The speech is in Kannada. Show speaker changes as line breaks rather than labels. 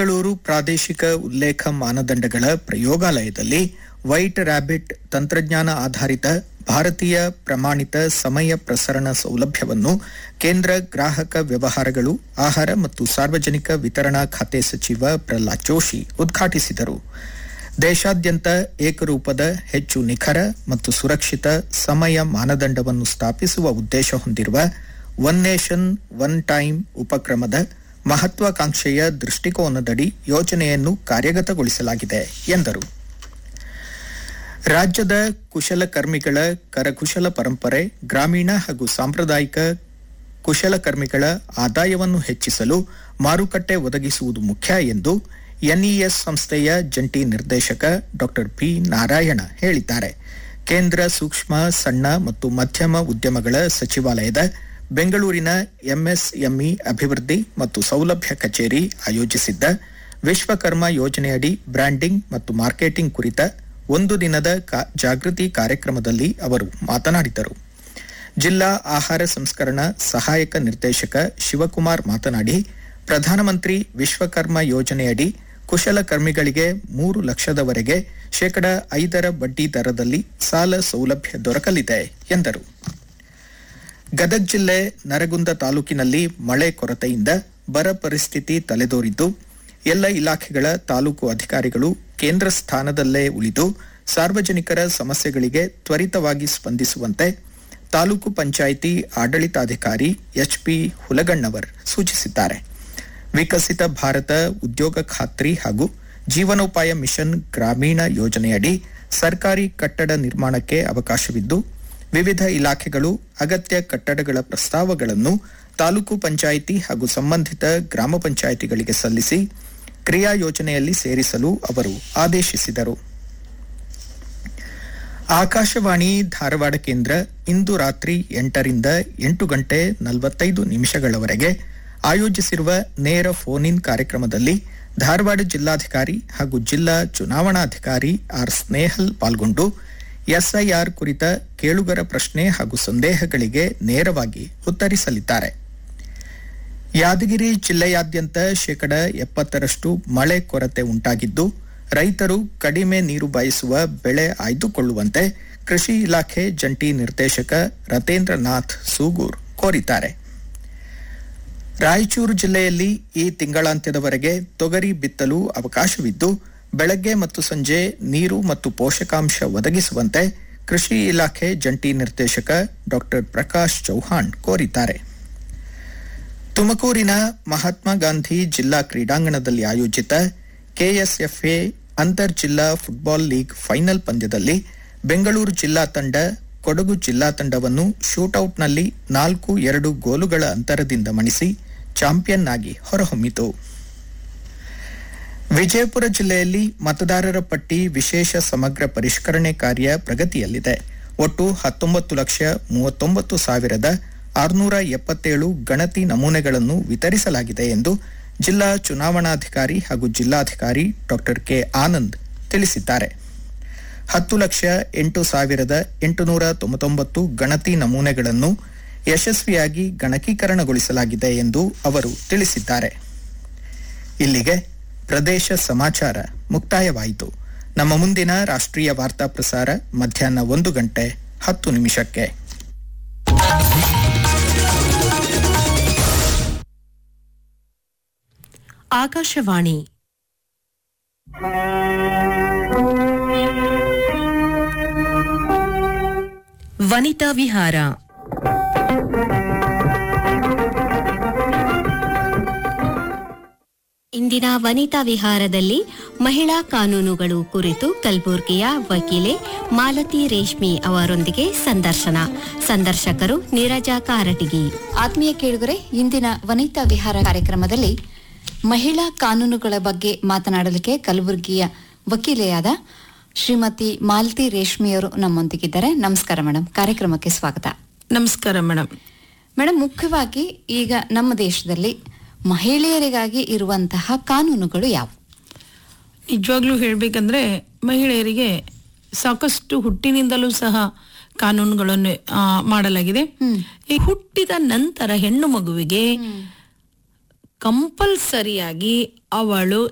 ಬೆಂಗಳೂರು ಪ್ರಾದೇಶಿಕ ಉಲ್ಲೇಖ ಮಾನದಂಡಗಳ ಪ್ರಯೋಗಾಲಯದಲ್ಲಿ ವೈಟ್ ರ್ಯಾಬಿಟ್ ತಂತ್ರಜ್ಞಾನ ಆಧಾರಿತ ಭಾರತೀಯ ಪ್ರಮಾಣಿತ ಸಮಯ ಪ್ರಸರಣ ಸೌಲಭ್ಯವನ್ನು ಕೇಂದ್ರ ಗ್ರಾಹಕ ವ್ಯವಹಾರಗಳು ಆಹಾರ ಮತ್ತು ಸಾರ್ವಜನಿಕ ವಿತರಣಾ ಖಾತೆ ಸಚಿವ ಪ್ರಹ್ಲಾದ್ ಜೋಶಿ ಉದ್ಘಾಟಿಸಿದರು ದೇಶಾದ್ಯಂತ ಏಕರೂಪದ ಹೆಚ್ಚು ನಿಖರ ಮತ್ತು ಸುರಕ್ಷಿತ ಸಮಯ ಮಾನದಂಡವನ್ನು ಸ್ಥಾಪಿಸುವ ಉದ್ದೇಶ ಹೊಂದಿರುವ ಒನ್ ನೇಷನ್ ಒನ್ ಟೈಮ್ ಉಪಕ್ರಮದ ಮಹತ್ವಾಕಾಂಕ್ಷೆಯ ದೃಷ್ಟಿಕೋನದಡಿ ಯೋಜನೆಯನ್ನು ಕಾರ್ಯಗತಗೊಳಿಸಲಾಗಿದೆ ಎಂದರು ರಾಜ್ಯದ ಕುಶಲಕರ್ಮಿಗಳ ಕರಕುಶಲ ಪರಂಪರೆ ಗ್ರಾಮೀಣ ಹಾಗೂ ಸಾಂಪ್ರದಾಯಿಕ ಕುಶಲಕರ್ಮಿಗಳ ಆದಾಯವನ್ನು ಹೆಚ್ಚಿಸಲು ಮಾರುಕಟ್ಟೆ ಒದಗಿಸುವುದು ಮುಖ್ಯ ಎಂದು ಎನ್ಇಎಸ್ ಸಂಸ್ಥೆಯ ಜಂಟಿ ನಿರ್ದೇಶಕ ಡಾ ಪಿ ನಾರಾಯಣ ಹೇಳಿದ್ದಾರೆ ಕೇಂದ್ರ ಸೂಕ್ಷ್ಮ ಸಣ್ಣ ಮತ್ತು ಮಧ್ಯಮ ಉದ್ಯಮಗಳ ಸಚಿವಾಲಯದ ಬೆಂಗಳೂರಿನ ಎಂಎಸ್ಎಂಇ ಅಭಿವೃದ್ಧಿ ಮತ್ತು ಸೌಲಭ್ಯ ಕಚೇರಿ ಆಯೋಜಿಸಿದ್ದ ವಿಶ್ವಕರ್ಮ ಯೋಜನೆಯಡಿ ಬ್ರ್ಯಾಂಡಿಂಗ್ ಮತ್ತು ಮಾರ್ಕೆಟಿಂಗ್ ಕುರಿತ ಒಂದು ದಿನದ ಕಾ- ಜಾಗೃತಿ ಕಾರ್ಯಕ್ರಮದಲ್ಲಿ ಅವರು ಮಾತನಾಡಿದರು ಜಿಲ್ಲಾ ಆಹಾರ ಸಂಸ್ಕರಣಾ ಸಹಾಯಕ ನಿರ್ದೇಶಕ ಶಿವಕುಮಾರ್ ಮಾತನಾಡಿ ಪ್ರಧಾನಮಂತ್ರಿ ವಿಶ್ವಕರ್ಮ ಯೋಜನೆಯಡಿ ಕುಶಲಕರ್ಮಿಗಳಿಗೆ ಮೂರು ಲಕ್ಷದವರೆಗೆ ಶೇಕಡ ಐದರ ಬಡ್ಡಿ ದರದಲ್ಲಿ ಸಾಲ ಸೌಲಭ್ಯ ದೊರಕಲಿದೆ ಎಂದರು ಗದಗ ಜಿಲ್ಲೆ ನರಗುಂದ ತಾಲೂಕಿನಲ್ಲಿ ಮಳೆ ಕೊರತೆಯಿಂದ ಬರ ಪರಿಸ್ಥಿತಿ ತಲೆದೋರಿದ್ದು ಎಲ್ಲ ಇಲಾಖೆಗಳ ತಾಲೂಕು ಅಧಿಕಾರಿಗಳು ಕೇಂದ್ರ ಸ್ಥಾನದಲ್ಲೇ ಉಳಿದು ಸಾರ್ವಜನಿಕರ ಸಮಸ್ಯೆಗಳಿಗೆ ತ್ವರಿತವಾಗಿ ಸ್ಪಂದಿಸುವಂತೆ ತಾಲೂಕು ಪಂಚಾಯಿತಿ ಆಡಳಿತಾಧಿಕಾರಿ ಎಚ್ಪಿ ಹುಲಗಣ್ಣವರ್ ಸೂಚಿಸಿದ್ದಾರೆ ವಿಕಸಿತ ಭಾರತ ಉದ್ಯೋಗ ಖಾತ್ರಿ ಹಾಗೂ ಜೀವನೋಪಾಯ ಮಿಷನ್ ಗ್ರಾಮೀಣ ಯೋಜನೆಯಡಿ ಸರ್ಕಾರಿ ಕಟ್ಟಡ ನಿರ್ಮಾಣಕ್ಕೆ ಅವಕಾಶವಿದ್ದು ವಿವಿಧ ಇಲಾಖೆಗಳು ಅಗತ್ಯ ಕಟ್ಟಡಗಳ ಪ್ರಸ್ತಾವಗಳನ್ನು ತಾಲೂಕು ಪಂಚಾಯಿತಿ ಹಾಗೂ ಸಂಬಂಧಿತ ಗ್ರಾಮ ಪಂಚಾಯಿತಿಗಳಿಗೆ ಸಲ್ಲಿಸಿ ಕ್ರಿಯಾ ಯೋಜನೆಯಲ್ಲಿ ಸೇರಿಸಲು ಅವರು ಆದೇಶಿಸಿದರು ಆಕಾಶವಾಣಿ ಧಾರವಾಡ ಕೇಂದ್ರ ಇಂದು ರಾತ್ರಿ ಎಂಟರಿಂದ ಎಂಟು ಗಂಟೆ ನಲವತ್ತೈದು ನಿಮಿಷಗಳವರೆಗೆ ಆಯೋಜಿಸಿರುವ ನೇರ ಫೋನ್ ಇನ್ ಕಾರ್ಯಕ್ರಮದಲ್ಲಿ ಧಾರವಾಡ ಜಿಲ್ಲಾಧಿಕಾರಿ ಹಾಗೂ ಜಿಲ್ಲಾ ಚುನಾವಣಾಧಿಕಾರಿ ಆರ್ ಸ್ನೇಹಲ್ ಪಾಲ್ಗೊಂಡು ಎಸ್ಐಆರ್ ಕುರಿತ ಕೇಳುಗರ ಪ್ರಶ್ನೆ ಹಾಗೂ ಸಂದೇಹಗಳಿಗೆ ನೇರವಾಗಿ ಉತ್ತರಿಸಲಿದ್ದಾರೆ ಯಾದಗಿರಿ ಜಿಲ್ಲೆಯಾದ್ಯಂತ ಶೇಕಡ ಎಪ್ಪತ್ತರಷ್ಟು ಮಳೆ ಕೊರತೆ ಉಂಟಾಗಿದ್ದು ರೈತರು ಕಡಿಮೆ ನೀರು ಬಯಸುವ ಬೆಳೆ ಆಯ್ದುಕೊಳ್ಳುವಂತೆ ಕೃಷಿ ಇಲಾಖೆ ಜಂಟಿ ನಿರ್ದೇಶಕ ರತೇಂದ್ರನಾಥ್ ಸೂಗೂರ್ ಕೋರಿದ್ದಾರೆ ರಾಯಚೂರು ಜಿಲ್ಲೆಯಲ್ಲಿ ಈ ತಿಂಗಳಾಂತ್ಯದವರೆಗೆ ತೊಗರಿ ಬಿತ್ತಲು ಅವಕಾಶವಿದ್ದು ಬೆಳಗ್ಗೆ ಮತ್ತು ಸಂಜೆ ನೀರು ಮತ್ತು ಪೋಷಕಾಂಶ ಒದಗಿಸುವಂತೆ ಕೃಷಿ ಇಲಾಖೆ ಜಂಟಿ ನಿರ್ದೇಶಕ ಡಾ ಪ್ರಕಾಶ್ ಚೌಹಾಣ್ ಕೋರಿದ್ದಾರೆ ತುಮಕೂರಿನ ಮಹಾತ್ಮ ಗಾಂಧಿ ಜಿಲ್ಲಾ ಕ್ರೀಡಾಂಗಣದಲ್ಲಿ ಆಯೋಜಿತ ಕೆಎಸ್ಎಫ್ಎ ಅಂತರ್ ಜಿಲ್ಲಾ ಫುಟ್ಬಾಲ್ ಲೀಗ್ ಫೈನಲ್ ಪಂದ್ಯದಲ್ಲಿ ಬೆಂಗಳೂರು ಜಿಲ್ಲಾ ತಂಡ ಕೊಡಗು ಜಿಲ್ಲಾ ತಂಡವನ್ನು ಶೂಟೌಟ್ನಲ್ಲಿ ನಾಲ್ಕು ಎರಡು ಗೋಲುಗಳ ಅಂತರದಿಂದ ಮಣಿಸಿ ಚಾಂಪಿಯನ್ ಆಗಿ ಹೊರಹೊಮ್ಮಿತು ವಿಜಯಪುರ ಜಿಲ್ಲೆಯಲ್ಲಿ ಮತದಾರರ ಪಟ್ಟಿ ವಿಶೇಷ ಸಮಗ್ರ ಪರಿಷ್ಕರಣೆ ಕಾರ್ಯ ಪ್ರಗತಿಯಲ್ಲಿದೆ ಒಟ್ಟು ಹತ್ತೊಂಬತ್ತು ಲಕ್ಷ ಮೂವತ್ತೊಂಬತ್ತು ಸಾವಿರದ ಆರುನೂರ ಎಪ್ಪತ್ತೇಳು ಗಣತಿ ನಮೂನೆಗಳನ್ನು ವಿತರಿಸಲಾಗಿದೆ ಎಂದು ಜಿಲ್ಲಾ ಚುನಾವಣಾಧಿಕಾರಿ ಹಾಗೂ ಜಿಲ್ಲಾಧಿಕಾರಿ ಡಾ ಕೆ ಆನಂದ್ ತಿಳಿಸಿದ್ದಾರೆ ಹತ್ತು ಲಕ್ಷ ಎಂಟು ಸಾವಿರದ ಎಂಟುನೂರ ತೊಂಬತ್ತೊಂಬತ್ತು ಗಣತಿ ನಮೂನೆಗಳನ್ನು ಯಶಸ್ವಿಯಾಗಿ ಗಣಕೀಕರಣಗೊಳಿಸಲಾಗಿದೆ ಎಂದು ಅವರು ತಿಳಿಸಿದ್ದಾರೆ ಇಲ್ಲಿಗೆ ಪ್ರದೇಶ ಸಮಾಚಾರ ಮುಕ್ತಾಯವಾಯಿತು ನಮ್ಮ ಮುಂದಿನ ರಾಷ್ಟ್ರೀಯ ವಾರ್ತಾ ಪ್ರಸಾರ ಮಧ್ಯಾಹ್ನ ಒಂದು ಗಂಟೆ ಹತ್ತು ನಿಮಿಷಕ್ಕೆ
ಆಕಾಶವಾಣಿ ವನಿತಾ ವಿಹಾರ
ಇಂದಿನ ವನಿತಾ ವಿಹಾರದಲ್ಲಿ ಮಹಿಳಾ ಕಾನೂನುಗಳು ಕುರಿತು ಕಲಬುರ್ಗಿಯ ವಕೀಲೆ ಮಾಲತಿ ರೇಷ್ಮಿ ಅವರೊಂದಿಗೆ ಸಂದರ್ಶನ ಸಂದರ್ಶಕರು ನೀರಜಾ ಕಾರಟಗಿ
ಆತ್ಮೀಯ ಕೇಳುಗರೆ ಇಂದಿನ ವನಿತಾ ವಿಹಾರ ಕಾರ್ಯಕ್ರಮದಲ್ಲಿ ಮಹಿಳಾ ಕಾನೂನುಗಳ ಬಗ್ಗೆ ಮಾತನಾಡಲಿಕ್ಕೆ ಕಲಬುರಗಿಯ ವಕೀಲೆಯಾದ ಶ್ರೀಮತಿ ಮಾಲತಿ ರೇಷ್ಮಿಯವರು ನಮ್ಮೊಂದಿಗಿದ್ದಾರೆ ನಮಸ್ಕಾರ ಮೇಡಮ್ ಕಾರ್ಯಕ್ರಮಕ್ಕೆ ಸ್ವಾಗತ
ನಮಸ್ಕಾರ ಮೇಡಮ್
ಮೇಡಮ್ ಮುಖ್ಯವಾಗಿ ಈಗ ನಮ್ಮ ದೇಶದಲ್ಲಿ ಮಹಿಳೆಯರಿಗಾಗಿ ಇರುವಂತಹ ಕಾನೂನುಗಳು ಯಾವುವು
ನಿಜವಾಗ್ಲೂ ಹೇಳಬೇಕಂದ್ರೆ ಮಹಿಳೆಯರಿಗೆ ಸಾಕಷ್ಟು ಹುಟ್ಟಿನಿಂದಲೂ ಸಹ ಕಾನೂನುಗಳನ್ನು ಆ, ಮಾಡಲಾಗಿದೆ ಈ ಹುಟ್ಟಿದ ನಂತರ ಹೆಣ್ಣು ಮಗುವಿಗೆ ಕಂಪಲ್ಸರಿಯಾಗಿ ಅವಳು